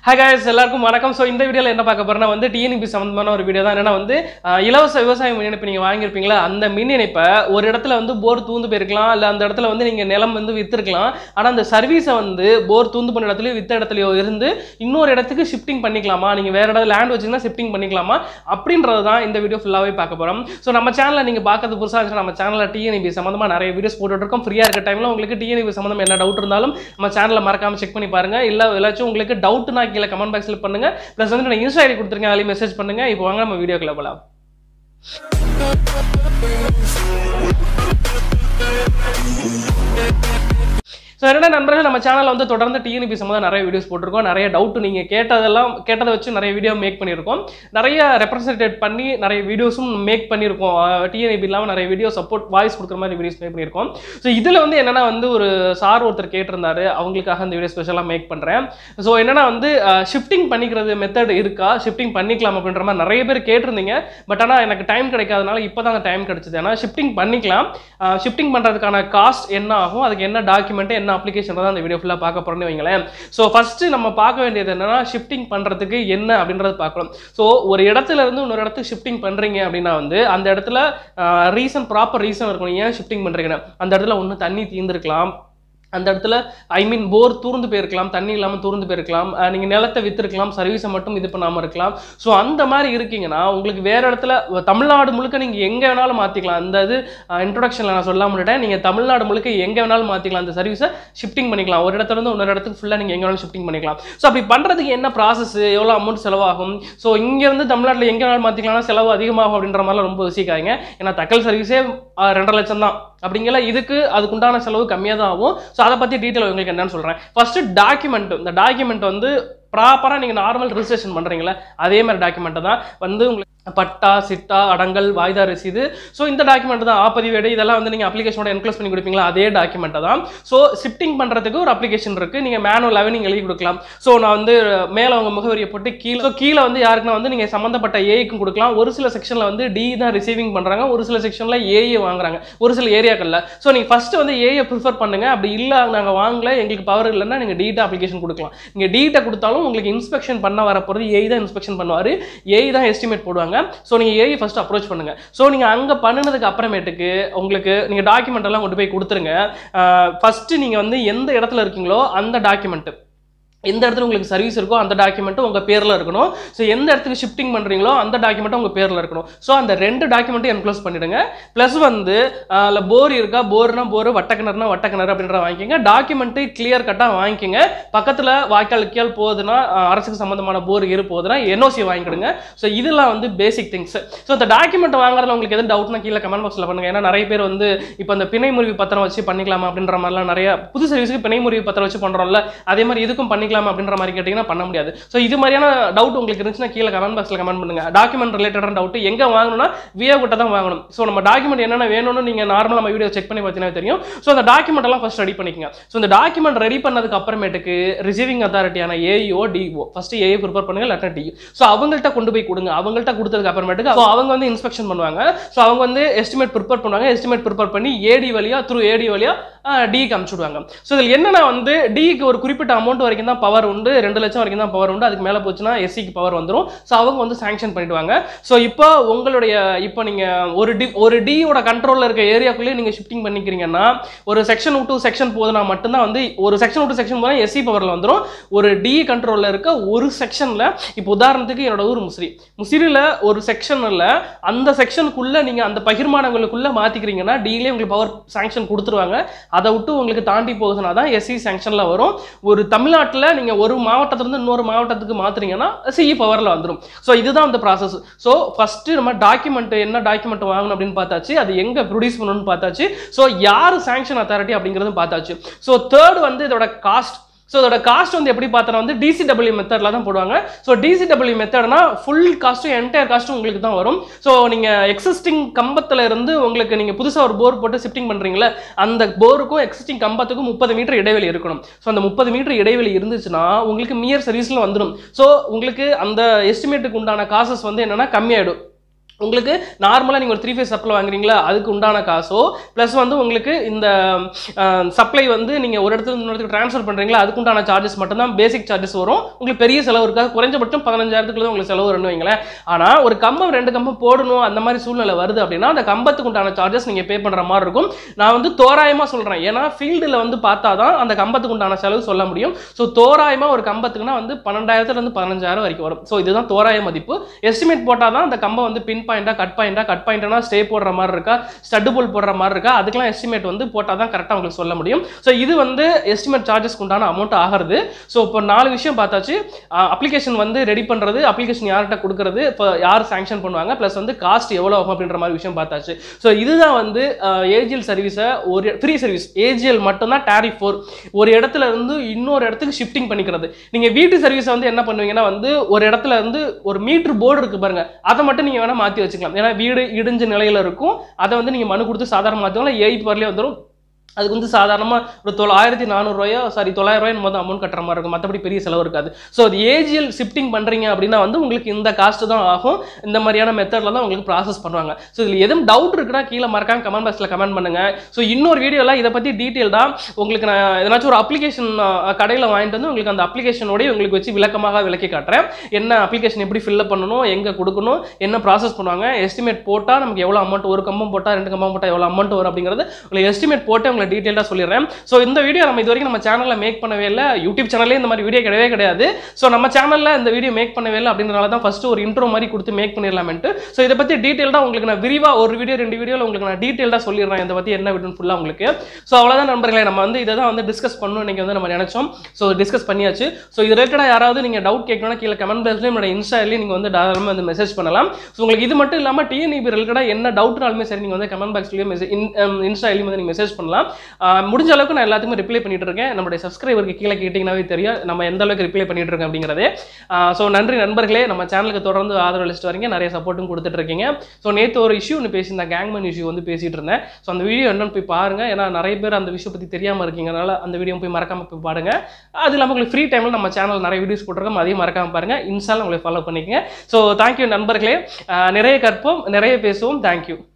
hi guys எல்லாருக்கும் வணக்கம் so இந்த வீடியோவில் என்ன பார்க்க போறேன்னா வந்து டிஎன்பி சம்மந்தமான ஒரு வீடியோ தான் என்னன்னா வந்து அஹ், இலவச விவசாய மின் இணைப்பு நீங்கள் வாங்கியிருப்பீங்களா அந்த மின் இணைப்பை ஒரு இடத்துல வந்து போர் தூந்து போயிருக்கலாம் இல்லை அந்த இடத்துல வந்து நீங்கள் நிலம் வந்து விற்றுருக்கலாம் ஆனால் அந்த சர்வீஸை வந்து போர் தூந்து போன இடத்துலையோ வித்த இடத்துலையோ இருந்து இன்னொரு இடத்துக்கு ஷிஃப்டிங் பண்ணிக்கலாமா நீங்கள் வேற இடத்துல லேண்ட் வச்சிங்கன்னா ஷிஃப்டிங் பண்ணிக்கலாமா அப்படின்றது தான் இந்த வீடியோ ஃபுல்லாகவே பார்க்க போகிறோம் ஸோ நம்ம சேனலில் நீங்கள் பார்க்கறது புதுசாக இருந்துச்சுன்னா நம்ம சேனலில் டிஎன்பி சம்மந்தமாக நிறைய வீடியோஸ் போட்டுருக்கோம் ஃப்ரீயாக இருக்க டைமில் உங்களுக்கு டிஎன்பி சம்மந்தம் என்ன டவுட் இருந்தாலும் நம்ம சேனலில் மறக்காம செக் பண்ணி பாருங்க இல்லை ஏதாச்சும் உங்களுக்கு டவுட்னா கீழே கமெண்ட் பாக்ஸில் பண்ணுங்க ப்ளஸ் வந்து நான் இன்ஸ்டா ஐடி கொடுத்துருக்கேன் அதுலேயும் மெசேஜ் பண்ணுங்க இப்போ வாங்க நம்ம வீடியோக்குள்ள போகலாம் ஸோ என்னடா நண்பர்கள் நம்ம சேனலில் வந்து தொடர்ந்து டிஎன்பி சம்மந்தம் நிறைய வீடியோஸ் போட்டிருக்கோம் நிறைய டவுட் நீங்கள் கேட்டதெல்லாம் கேட்டதை வச்சு நிறைய வீடியோ மேக் பண்ணியிருக்கோம் நிறைய ரெப்ரசன்டேட் பண்ணி நிறைய வீடியோஸும் மேக் பண்ணியிருக்கோம் டிஎன்பி இல்லாமல் நிறைய வீடியோ சப்போர்ட் வாய்ஸ் கொடுக்குற மாதிரி வீடியோஸ் மேக் பண்ணியிருக்கோம் ஸோ இதில் வந்து என்னன்னா வந்து ஒரு சார் ஒருத்தர் கேட்டிருந்தாரு அவங்களுக்காக இந்த வீடியோ ஸ்பெஷலாக மேக் பண்ணுறேன் ஸோ என்னன்னா வந்து ஷிஃப்டிங் பண்ணிக்கிறது மெத்தட் இருக்கா ஷிஃப்டிங் பண்ணிக்கலாம் அப்படின்ற மாதிரி நிறைய பேர் கேட்டிருந்தீங்க பட் ஆனால் எனக்கு டைம் கிடைக்காதனால இப்போ தான் அந்த டைம் கிடைச்சது ஏன்னா ஷிஃப்டிங் பண்ணிக்கலாம் ஷிஃப்டிங் பண்ணுறதுக்கான காஸ்ட் என்ன ஆகும் அதுக்கு என்ன டாக்குமெண்ட் என்ன அப்ளிகேஷன் தான் அந்த வீடியோ ஃபுல்லாக பார்க்க போகிறோன்னு வைங்களேன் ஸோ ஃபஸ்ட்டு நம்ம பார்க்க வேண்டியது என்னன்னா ஷிஃப்டிங் பண்ணுறதுக்கு என்ன அப்படின்றது பார்க்கணும் ஸோ ஒரு இடத்துல இருந்து இன்னொரு இடத்துக்கு ஷிஃப்டிங் பண்ணுறீங்க அப்படின்னா வந்து அந்த இடத்துல ரீசன் ப்ராப்பர் ரீசன் இருக்கணும் ஏன் ஷிஃப்டிங் பண்ணுறீங்கன்னு அந்த இடத்துல ஒன்று தண்ணி தீர்ந்துருக்கலாம் அந்த இடத்துல ஐ மீன் போர் தூர்ந்து போயிருக்கலாம் தண்ணி இல்லாமல் தூர்ந்து போயிருக்கலாம் அஹ் நீங்க நிலத்தை வித்திருக்கலாம் சர்வீஸை மட்டும் இது பண்ணாமல் இருக்கலாம் ஸோ அந்த மாதிரி இருக்கீங்கன்னா உங்களுக்கு வேற இடத்துல வ- தமிழ்நாடு முழுக்க நீங்க எங்க வேணாலும் மாத்திக்கலாம் அந்த இது இன்ட்ரொடக்ஷன்ல நான் சொல்ல முடியேன் நீங்க தமிழ்நாடு முழுக்க எங்க வேணாலும் மாத்திக்கலாம் அந்த சர்வீஸை ஷிஃப்டிங் பண்ணிக்கலாம் ஒரு இடத்துல இருந்து இன்னொரு இடத்துக்கு ஃபுல்லா நீங்க எங்க வேணாலும் ஷிஃப்டிங் பண்ணிக்கலாம் ஸோ அப்படி பண்றதுக்கு என்ன ப்ராசஸ் எவ்வளோ அமௌண்ட் செலவாகும் ஸோ இங்க இருந்து தமிழ்நாட்டில் எங்க வேணாலும் மாத்திக்கலாம் செலவு அதிகமாகும் அப்படின்ற மாதிரிலாம் ரொம்ப யோசிக்காதீங்க ஏன்னா தக்கல் சர்வீஸே ரெண்டரை லட்சம் தான் அப்படிங்கிற இதுக்கு அதுக்குண்டான செலவு கம்மியாக தான் ஆகும் ஸோ அதை பற்றி டீட்டெயில் உங்களுக்கு என்னன்னு சொல்கிறேன் ஃபர்ஸ்ட் டாக்குமெண்ட் இந்த டாக்குமெண்ட் வந்து ப்ராப்பராக நீங்கள் நார்மல் ரிஜிஸ்ட்ரேஷன் பண்ணுறீங்களா அதே மாதிரி டாக்குமெண்ட்டை தான் வந்து உங்களுக்கு பட்டா சிட்டா அடங்கல் வாய்தா ரசீது ஸோ இந்த டாக்குமெண்ட் தான் ஆப்பதிவேடு இதெல்லாம் வந்து நீங்கள் அப்ளிகேஷனோட என்க்ளோஸ் பண்ணி கொடுப்பீங்களா அதே டாக்குமெண்ட்டை தான் ஸோ ஷிஃப்டிங் பண்ணுறதுக்கு ஒரு அப்ளிகேஷன் இருக்குது நீங்கள் மேனுவலாகவே நீங்கள் எழுதி கொடுக்கலாம் ஸோ நான் வந்து மேலே உங்கள் முகவரியை போட்டு கீழே ஸோ கீழே வந்து யாருக்குன்னா வந்து நீங்கள் சம்மந்தப்பட்ட ஏஐக்கும் கொடுக்கலாம் ஒரு சில செக்ஷனில் வந்து டி தான் ரிசீவிங் பண்ணுறாங்க ஒரு சில செக்ஷனில் ஏஏ வாங்குறாங்க ஒரு சில ஏரியாக்களில் ஸோ நீங்கள் ஃபஸ்ட்டு வந்து ஏஏ ப்ரிஃபர் பண்ணுங்கள் அப்படி இல்லை நாங்கள் வாங்கல எங்களுக்கு பவர் இல்லைன்னா நீங்கள் டீட்டா அப்ளிகேஷன் கொடுக்கலாம் நீங்கள் டீட்டா கொடுத்தாலும் உங்களுக்கு இன்ஸ்பெக்ஷன் பண்ண வர போகிறது ஏஐ தான் இன்ஸ்பெக்ஷன் பண்ணுவார் ஏஐ தான் எஸ்டிமேட் போடுவாங்க ஸோ நீங்கள் ஏஐ ஃபஸ்ட்டு அப்ரோச் பண்ணுங்க ஸோ நீங்கள் அங்கே பண்ணினதுக்கு அப்புறமேட்டுக்கு உங்களுக்கு நீங்கள் டாக்குமெண்ட் எல்லாம் கொண்டு போய் கொடுத்துருங்க ஃபஸ்ட்டு நீங்கள் வந்து எந்த இடத்துல இருக்கீங்களோ அந்த டாக்குமெண்ட் எந்த இடத்துல உங்களுக்கு சர்வீஸ் இருக்கோ அந்த டாக்குமெண்ட்டும் உங்கள் பேரில் இருக்கணும் ஸோ எந்த இடத்துக்கு ஷிஃப்டிங் பண்ணுறீங்களோ அந்த டாக்குமெண்ட்டும் உங்கள் பேரில் இருக்கணும் ஸோ அந்த ரெண்டு டாக்குமெண்ட்டும் என்க்ளோஸ் பண்ணிடுங்க ப்ளஸ் வந்து அதில் போர் இருக்கா போர்னா போர் வட்டக்கிணறுனா வட்டக்கிணறு அப்படின்ற வாங்கிக்கோங்க டாக்குமெண்ட்டு கிளியர் கட்டாக வாங்கிக்கோங்க பக்கத்தில் வாய்க்கால் கியால் போகுதுன்னா அஹ், அரசுக்கு சம்மந்தமான போர் இரு போகுதுன்னா என்ஓசி வாங்கிக்கிடுங்க ஸோ இதெல்லாம் வந்து பேசிக் திங்ஸ் ஸோ இந்த டாக்குமெண்ட் வாங்குறதுல உங்களுக்கு எதுவும் டவுட்னா கீழே கமெண்ட் பாக்ஸில் பண்ணுங்க ஏன்னா நிறைய பேர் வந்து இப்போ அந்த பிணை முறிவு பத்திரம் வச்சு பண்ணிக்கலாமா அப்படின்ற மாதிரிலாம் நிறைய புது சர்வீஸுக்கு பிணை முறிவு பத்திரம் வச்சு பண்ணுறோம்ல அதே மாதிரி இதுக்கும் பண்ணிக்கலாமா அப்படின்ற மாதிரி கேட்டிங்கன்னா பண்ண முடியாது ஸோ இது மாதிரியான டவுட் உங்களுக்கு இருந்துச்சுன்னா கீழே கமெண்ட் பாக்ஸில் கமெண்ட் பண்ணுங்க டாக்குமெண்ட் ரிலேட்டடான டவுட் எங்கே வாங்கணும்னா விஏ கிட்ட தான் வாங்கணும் ஸோ நம்ம டாக்குமெண்ட் என்னென்ன வேணும்னு நீங்கள் நார்மலாக நம்ம வீடியோ செக் பண்ணி பார்த்தீங்கன்னா தெரியும் ஸோ அந்த டாக்குமெண்ட் எல்லாம் ஃபர்ஸ்ட் ரெடி பண்ணிக்கங்க ஸோ இந்த டாக்குமெண்ட் ரெடி பண்ணதுக்கு அப்புறமேட்டுக்கு ரிசீவிங் அத்தாரிட்டியான AEO DO first AI prepare பண்ணுங்க இல்லாட்டா டிஓ ஸோ அவங்கள்ட்ட கொண்டு போய் கொடுங்க அவங்கள்ட்ட கொடுத்ததுக்கு அப்புறமேட்டுக்கு ஸோ அவங்க வந்து இன்ஸ்பெக்ஷன் பண்ணுவாங்க ஸோ அவங்க வந்து எஸ்டிமேட் ப்ரிப்பேர் பண்ணுவாங்க எஸ்டிமேட் ப்ரிப்பேர் பண்ணி ஏடி வழியா த்ரூ ஏடி வழியா டிக்கு அனுப்பிச்சுடுவாங்க ஸோ இதில் என்னன்னா வந்து டிக்கு ஒரு குறிப்பிட்ட அமௌண்ட் வரைக்கும் தான் பவர் உண்டு ரெண்டு லட்சம் வரைக்கும் தான் பவர் உண்டு அதுக்கு மேலே போச்சுன்னா எஸ்சிக்கு பவர் வந்துடும் ஸோ அவங்க வந்து சாங்ஷன் பண்ணிடுவாங்க ஸோ இப்போ உங்களுடைய இப்போ நீங்கள் ஒரு டி ஒரு டியோட கண்ட்ரோலில் இருக்க ஏரியாக்குள்ளேயே நீங்கள் ஷிஃப்டிங் பண்ணிக்கிறீங்கன்னா ஒரு செக்ஷன் விட்டு செக்ஷன் போகுதுன்னா மட்டும்தான் வந்து ஒரு செக்ஷன் விட்டு செக்ஷன் போனால் எஸ்சி பவரில் வந்துடும் ஒரு டி கண்ட்ரோலில் இருக்க ஒரு செக்ஷனில் இப்போ உதாரணத்துக்கு என்னோட ஊர் முசிறி முசிறியில் ஒரு செக்ஷனில் அந்த செக்ஷனுக்குள்ளே நீங்கள் அந்த பகிர்மானங்களுக்குள்ளே மாற்றிக்கிறீங்கன்னா டிலே உங்களுக்கு பவர் சாங்ஷன் கொடுத்துருவாங்க அதை விட்டு உங்களுக்கு தாண்டி போகுதுன்னா தான் எஸ்சி சாங்ஷனில் வரும் ஒரு தமிழ்நாட்டில் நீங்கள் ஒரு மாவட்டத்திலிருந்து இன்னொரு மாவட்டத்துக்கு மாற்றுறீங்கன்னா சிஇ பவரில் வந்துடும் ஸோ இதுதான் அந்த ப்ராசஸ் ஸோ ஃபஸ்ட்டு நம்ம டாக்குமெண்ட் என்ன டாக்குமெண்ட் வாங்கணும் அப்படின்னு பார்த்தாச்சு அது எங்கே ப்ரொடியூஸ் பண்ணணும்னு பார்த்தாச்சு ஸோ யார் சாங்ஷன் அத்தாரிட்டி அப்படிங்கிறதும் பார்த்தாச்சு ஸோ தேர்ட் வந்து இதோட காஸ்ட் ஸோ இதோட காஸ்ட் வந்து எப்படி பார்த்தோன்னா வந்து டிசிடபிள்யூ மெத்தடில் தான் போடுவாங்க ஸோ டிசிடபிள்யூ மெத்தட்னா ஃபுல் காஸ்ட்டும் என்டையர் காஸ்ட்டும் உங்களுக்கு தான் வரும் ஸோ நீங்கள் எக்ஸிஸ்டிங் கம்பத்தில் இருந்து உங்களுக்கு நீங்கள் புதுசாக ஒரு போர் போட்டு ஷிஃப்டிங் பண்ணுறீங்களே அந்த போருக்கும் எக்ஸிஸ்டிங் கம்பத்துக்கும் முப்பது மீட்டர் இடைவெளி இருக்கணும் ஸோ அந்த முப்பது மீட்டர் இடைவெளி இருந்துச்சுன்னா உங்களுக்கு மியர் சர்வீஸில் வந்துடும் ஸோ உங்களுக்கு அந்த எஸ்டிமேட்டுக்கு உண்டான காசஸ் வந்து என்னன்னா கம்மியாயிடும் உங்களுக்கு நார்மலாக நீங்கள் ஒரு த்ரீ ஃபேஸ் சப்ளை வாங்குறீங்களா அதுக்கு உண்டான காசோ ப்ளஸ் வந்து உங்களுக்கு இந்த சப்ளை வந்து நீங்கள் ஒரு இடத்துல இன்னொரு இடத்துக்கு ட்ரான்ஸ்ஃபர் பண்ணுறீங்களா அதுக்கு உண்டான சார்ஜஸ் மட்டும்தான் பேசிக் சார்ஜஸ் வரும் உங்களுக்கு பெரிய செலவு இருக்காது குறைஞ்சபட்சம் பதினஞ்சாயிரத்துக்குள்ள உங்களுக்கு செலவு வரும்னு வைங்களேன் ஆனால் ஒரு கம்பம் ரெண்டு கம்பம் போடணும் அந்த மாதிரி சூழ்நிலை வருது அப்படின்னா அந்த கம்பத்துக்கு உண்டான சார்ஜஸ் நீங்கள் பே பண்ணுற மாதிரி இருக்கும் நான் வந்து தோராயமாக சொல்கிறேன் ஏன்னா ஃபீல்டில் வந்து பார்த்தா தான் அந்த கம்பத்துக்கு உண்டான செலவு சொல்ல முடியும் ஸோ தோராயமாக ஒரு கம்பத்துக்குனா வந்து பன்னெண்டாயிரத்துலேருந்து பதினஞ்சாயிரம் வரைக்கும் வரும் ஸோ இதுதான் தோராய மதிப்பு எஸ்டிமேட் போட்டால் தான் அந்த கம்பம் வந்து பின் பாயிண்டாக கட் பாயிண்டாக கட் பாயிண்ட்னா ஸ்டே போடுற மாதிரி இருக்கா ஸ்டட்டு போல் போடுற மாதிரி இருக்கா அதுக்கெல்லாம் எஸ்டிமேட் வந்து போட்டால் தான் கரெக்டாக உங்களுக்கு சொல்ல முடியும் ஸோ இது வந்து எஸ்டிமேட் சார்ஜஸ்க்கு உண்டான அமௌண்ட் ஆகிறது ஸோ இப்போ நாலு விஷயம் பார்த்தாச்சு அப்ளிகேஷன் வந்து ரெடி பண்ணுறது அப்ளிகேஷன் யார்கிட்ட கொடுக்குறது இப்போ யார் சாங்ஷன் பண்ணுவாங்க ப்ளஸ் வந்து காஸ்ட் எவ்வளோ ஆகும் அப்படின்ற மாதிரி விஷயம் பார்த்தாச்சு ஸோ இதுதான் வந்து ஏஜிஎல் சர்வீஸை ஒரு ஃப்ரீ சர்வீஸ் ஏஜிஎல் மட்டும்தான் டேரிஃப் ஃபோர் ஒரு இடத்துல இருந்து இன்னொரு இடத்துக்கு ஷிஃப்டிங் பண்ணிக்கிறது நீங்கள் வீட்டு சர்வீஸை வந்து என்ன பண்ணுவீங்கன்னா வந்து ஒரு இடத்துல இருந்து ஒரு மீட்டர் போர்டு இருக்கு பாருங்க அதை மட்டும் நீங்கள் வேணால் மாற்றி வச்சுக்கலாம் ஏன்னா வீடு இடிஞ்ச நிலையில இருக்கும் அதை வந்து நீங்கள் மனு கொடுத்து சாதாரண மாற்றலாம் எயிட் வரலேயே வந்துடும் அதுக்கு வந்து சாதாரணமாக ஒரு தொள்ளாயிரத்தி நானூறுரூவாயோ சாரி தொள்ளாயிரம் ரூபாய் மொதல் அமௌண்ட் கட்டுற மாதிரி இருக்கும் மற்றபடி பெரிய செலவு இருக்காது ஸோ அது ஏஜிஎல் ஷிஃப்டிங் பண்ணுறீங்க அப்படின்னா வந்து உங்களுக்கு இந்த காஸ்ட் தான் ஆகும் இந்த மாதிரியான மெத்தடில் தான் உங்களுக்கு ப்ராசஸ் பண்ணுவாங்க ஸோ இதில் எதுவும் டவுட் இருக்குன்னா கீழே மறக்காம கமெண்ட் பாக்ஸில் கமெண்ட் பண்ணுங்க ஸோ இன்னொரு வீடியோவில் இதை பற்றி டீட்டெயில்டாக உங்களுக்கு நான் எதனாச்சும் ஒரு அப்ளிகேஷன் கடையில் வாங்கிட்டு வந்து உங்களுக்கு அந்த அப்ளிகேஷனோடய உங்களுக்கு வச்சு விளக்கமாக விளக்கி காட்டுறேன் என்ன அப்ளிகேஷன் எப்படி ஃபில்அப் பண்ணணும் எங்கே கொடுக்கணும் என்ன ப்ராசஸ் பண்ணுவாங்க எஸ்டிமேட் போட்டால் நமக்கு எவ்வளோ அமௌண்ட் ஒரு கம்பம் போட்டால் ரெண்டு கம்பம் போட்டால் எவ்வளோ அமௌண்ட் வரும் அப்படிங்கிறது உங்களுக்கு எஸ்டிமேட் போட்டு உங்களுக்கு டீட்டெயிலாக சொல்லிடுறேன் ஸோ இந்த வீடியோ நம்ம இது வரைக்கும் நம்ம சேனலில் மேக் பண்ணவே இல்லை யூடியூப் சேனல்லே இந்த மாதிரி வீடியோ கிடையவே கிடையாது ஸோ நம்ம சேனலில் இந்த வீடியோ மேக் பண்ணவே இல்லை அப்படின்றனால தான் ஃபஸ்ட்டு ஒரு இன்ட்ரோ மாதிரி கொடுத்து மேக் பண்ணிடலாமென்ட்டு ஸோ இதை பற்றி டீட்டெயிலாக உங்களுக்கு நான் விரிவாக ஒரு வீடியோ ரெண்டு வீடியோவில் உங்களுக்கு நான் டீட்டெயிலாக சொல்லிடுறேன் இதை பற்றி என்ன வீடியோ ஃபுல்லாக உங்களுக்கு ஸோ அவ்வளோதான் நண்பர்களே நம்ம வந்து இதை தான் வந்து டிஸ்கஸ் பண்ணணும் இன்றைக்கி வந்து நம்ம நினச்சோம் ஸோ டிஸ்கஸ் பண்ணியாச்சு ஸோ இது ரிலேட்டடாக யாராவது நீங்கள் டவுட் கேட்கணும்னா கீழே கமெண்ட் பாக்ஸ்லேயும் என்னோட இன்ஸ்டாலையும் நீங்கள் வந்து தாராளமாக வந்து மெசேஜ் பண்ணலாம் ஸோ உங்களுக்கு இது மட்டும் இல்லாமல் டிஎன்இபி ரிலேட்டடாக என்ன டவுட்னாலுமே சரி நீங்கள் வந்து கமெண்ட் பாக்ஸ்லேயும் மெசேஜ் இன்ஸ்டாலையும் வந்து நீங்கள் மெசேஜ் பண்ணலாம் ஆஹ் முடிஞ்ச அளவுக்கு நான் எல்லாத்துக்குமே ரிப்ளை பண்ணிட்டு இருக்கேன் நம்மளுடைய சப்ஸ்கிரைபருக்கு கீழே கேட்டிங்கனாவே தெரியும் நம்ம எந்த அளவுக்கு ரிப்ளை பண்ணிட்டு இருக்கோம் அப்படிங்கிறதே ஸோ நன்றி நண்பர்களே நம்ம சேனலுக்கு தொடர்ந்து ஆதரவு அளிச்சிட்டு வரீங்க நிறைய சப்போர்ட்டும் கொடுத்துட்டு இருக்கீங்க ஸோ நேற்று ஒரு இஷ்யூ ஒன்று பேசியிருந்தேன் கேங்மேன் இஷ்யூ வந்து பேசிட்டு இருந்தேன் ஸோ அந்த வீடியோ என்னன்னு போய் பாருங்க ஏன்னா நிறைய பேர் அந்த விஷயம் பற்றி தெரியாமல் இருக்கீங்கனால அந்த வீடியோ போய் மறக்காம போய் பாருங்க அது இல்லாமல் உங்களுக்கு ஃப்ரீ டைமில் நம்ம சேனல் நிறைய வீடியோஸ் போட்டிருக்கோம் அதையும் மறக்காம பாருங்க இன்ஸ்டால உங்களை ஃபாலோ பண்ணிக்கங்க ஸோ தேங்க்யூ நண்பர்களே ஆஹ் நிறைய கற்போம் நிறைய பேசுவோம் தேங்க்யூ